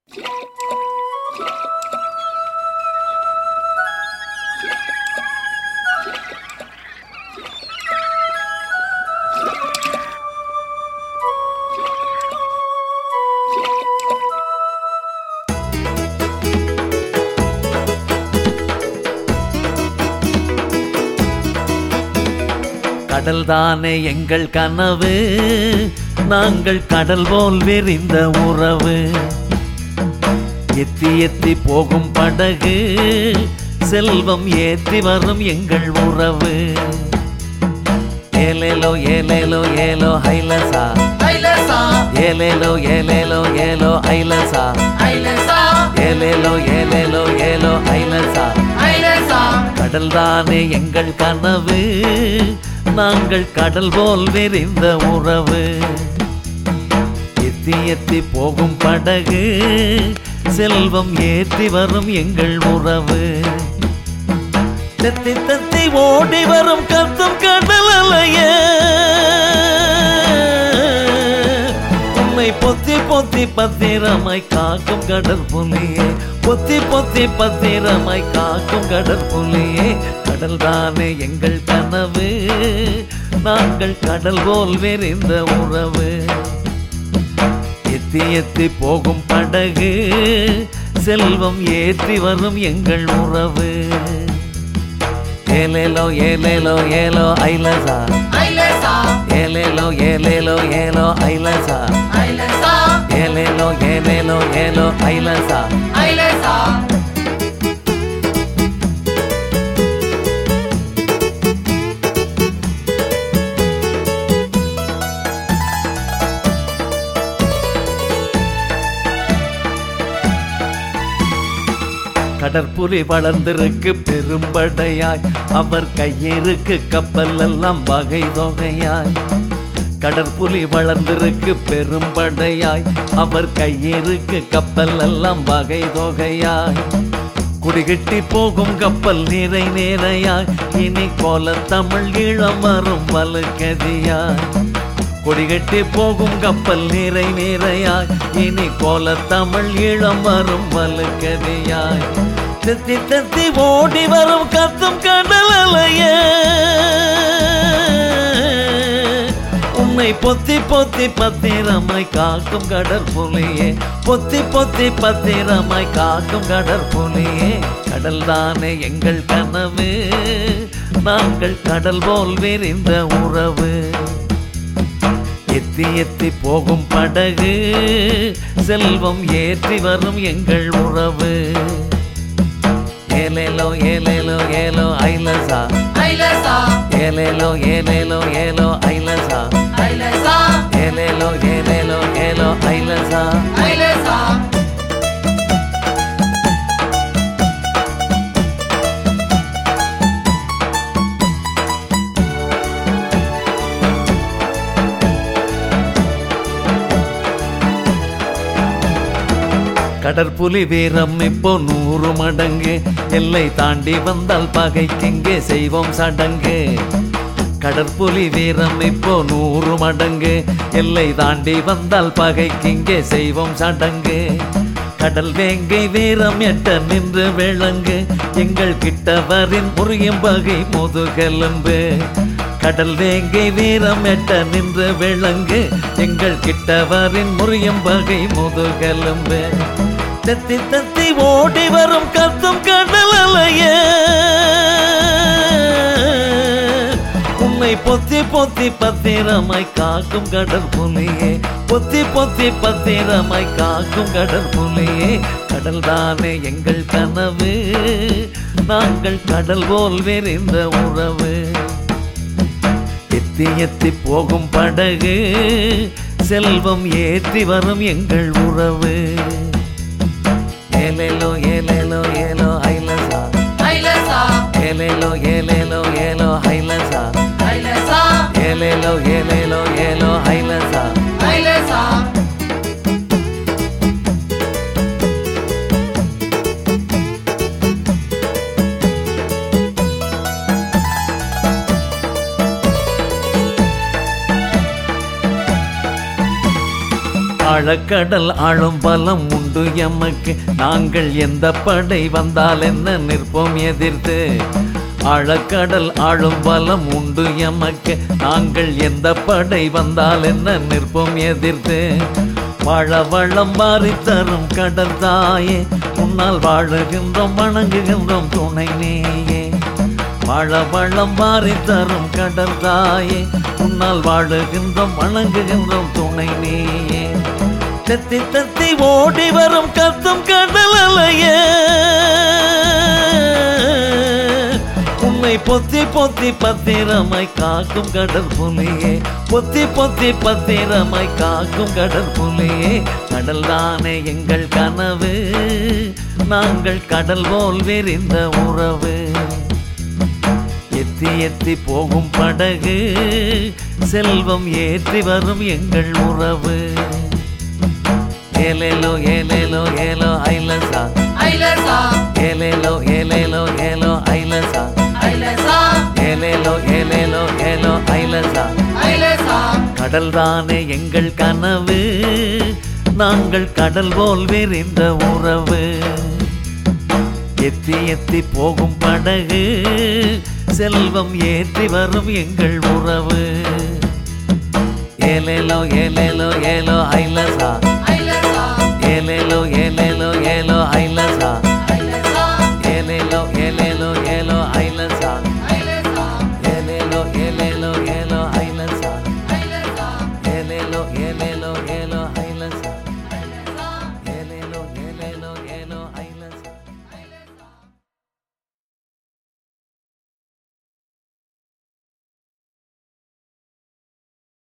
கடல் தானே எங்கள் கனவு நாங்கள் கடல் போல் விரிந்த உறவு எத்தி எத்தி போகும் படகு செல்வம் ஏத்தி வரும் எங்கள் உறவு ஏலேலோ ஏலேலோ ஏலோ ஐலசா ஐலசா ஏலேலோ ஏலேலோ ஏலோ ஐலசா ஐலசா ஏலேலோ ஏலேலோ ஏலோ ஐலசா ஐலசா கடல் தானே எங்கள் கனவு நாங்கள் கடல் போல் விரிந்த உறவு எத்தி எத்தி போகும் படகு செல்வம் ஏத்தி வரும் எங்கள் உறவு தத்தி தத்தி ஓடி வரும் கத்தும் கடல் அலைய உன்னை பொத்தி பொத்தி பத்திரமாய் காக்கும் கடற்புலியே பொத்தி பொத்தி பத்திரமாய் காக்கும் கடற்புலியே கடல் தானே எங்கள் கனவு நாங்கள் கடல் போல் விரிந்த உறவு எத்தி எத்தி போகும் படகு செல்வம் ஏற்றி வரும் எங்கள் உறவு ஏலேலோ ஏலேலோ ஏலோ ஐலசா ஐலசா ஏலேலோ ஏலேலோ ஏலோ ஐலசா ஐலசா ஏலேலோ ஏலேலோ ஏலோ ஐலசா ஐலசா கடற்புலி வளர்ந்திருக்கு பெரும்படையாய் அவர் கையிருக்கு கப்பல் எல்லாம் வகை தொகையாய் கடற்புலி வளர்ந்திருக்கு பெரும்படையாய் அவர் கையிருக்கு கப்பல் எல்லாம் வகை தொகையாய் குடிகட்டி போகும் கப்பல் நிறை நேரையாய் இனி கோல தமிழ் ஈழம் வரும் வலுக்கதியாய் கொடிகட்டி போகும் கப்பல் நிறை நிறையாய் இனி கோல தமிழ் ஈழம் வரும் வலுக்கதியாய் தத்தி தத்தி ஓடி வரும் கத்தும் கடல் அலைய உன்னை பொத்தி பொத்தி பத்திரமாய் காக்கும் கடற்புலியே பொத்தி பொத்தி பத்திரமாய் காக்கும் கடற்புலியே கடல் தானே எங்கள் கனவு நாங்கள் கடல் போல் விரிந்த உறவு எத்தி எத்தி போகும் படகு செல்வம் ஏற்றி வரும் எங்கள் உறவு ஏலேலோ ஏலேலோ ஏலோ ஐலசா ஐலசா ஏலேலோ ஏலேலோ ஏலோ ஐலசா ஐலசா ஏலேலோ ஏலேலோ ஏலோ ஐலசா ஐலசா கடற்புலி வீரம் இப்போ நூறு மடங்கு எல்லை தாண்டி வந்தால் பகைக்கெங்கே செய்வோம் சடங்கு கடற்புலி வீரம் இப்போ நூறு மடங்கு எல்லை தாண்டி வந்தால் பகைக்கிங்கே செய்வோம் சடங்கு கடல் வேங்கை வீரம் எட்ட நின்று விளங்கு எங்கள் கிட்டவரின் முறியும் பகை முதுகெலும்பு கடல் வேங்கை வீரம் எட்ட நின்று விளங்கு எங்கள் கிட்டவரின் முறியும் பகை முதுகெலும்பு தத்தி தத்தி ஓடி வரும் கத்தும் கடல் அலைய உன்னை பொத்தி பொத்தி பத்திரமாய் காக்கும் கடற்புலியே பொத்தி பொத்தி பத்திரமாய் காக்கும் கடற்புலியே கடல் தானே எங்கள் கனவு நாங்கள் கடல் போல் விரிந்த உறவு எத்தி எத்தி போகும் படகு செல்வம் ஏற்றி வரும் எங்கள் உறவு ஏலேலோ ஏலேலோ ஏலோ ஐலசா ஐலசா ஏலேலோ ஏலேலோ ஏலோ ஐலசா ஐலசா ஏலேலோ ஏலேலோ ஏலோ ஐலசா ஐலசா ஆழ ஆழக்கடல் ஆளும் பலம் உண்டு எமக்கு நாங்கள் எந்த படை வந்தால் என்ன நிற்போம் எதிர்த்து ஆழக்கடல் ஆளும் பலம் உண்டு எமக்கு நாங்கள் எந்த படை வந்தால் என்ன நிற்போம் எதிர்த்து வாழ வளம் வாரி தரும் கடல் தாயே உன்னால் வாழுகின்றோம் வணங்குகின்றோம் துணை நீயே வாழ வளம் வாரி தரும் கடல் தாயே உன்னால் வாழுகின்றோம் வணங்குகின்றோம் துணை நீயே தத்தி தத்தி ஓடி வரும் கத்தும் கடல் அலையே உன்னை பொத்தி பொத்தி பத்திரமாய் காக்கும் கடல் புலியே பொத்தி பொத்தி பத்திரமாய் காக்கும் கடல் புலியே கடல் தானே எங்கள் கனவு நாங்கள் கடல் போல் விரிந்த உறவு எத்தி எத்தி போகும் படகு செல்வம் ஏற்றி வரும் எங்கள் உறவு ஏலேலோ ஏலேலோ ஏலோ ஐலசா ஐலசா ஏலேலோ ஏலேலோ ஏலோ ஐலசா ஐலசா ஏலேலோ ஏலேலோ ஏலோ ஐலசா ஐலசா கடல் தானே எங்கள் கனவு நாங்கள் கடல் போல் விரிந்த உறவு எத்தி எத்தி போகும் படகு செல்வம் ஏற்றி வரும் எங்கள் உறவு ஏலேலோ ஏலேலோ ஏலோ ஐலசா ஐலசா ஏலேலோ ஏலேலோ ஏலோ ஐலசா ஐலசா ஏலேலோ ஏலேலோ ஏலோ ஐலசா ஐலசா ஏலேலோ ஏலேலோ ஏலோ ஐலசா ஐலசா ஏலேலோ ஏலேலோ ஏலோ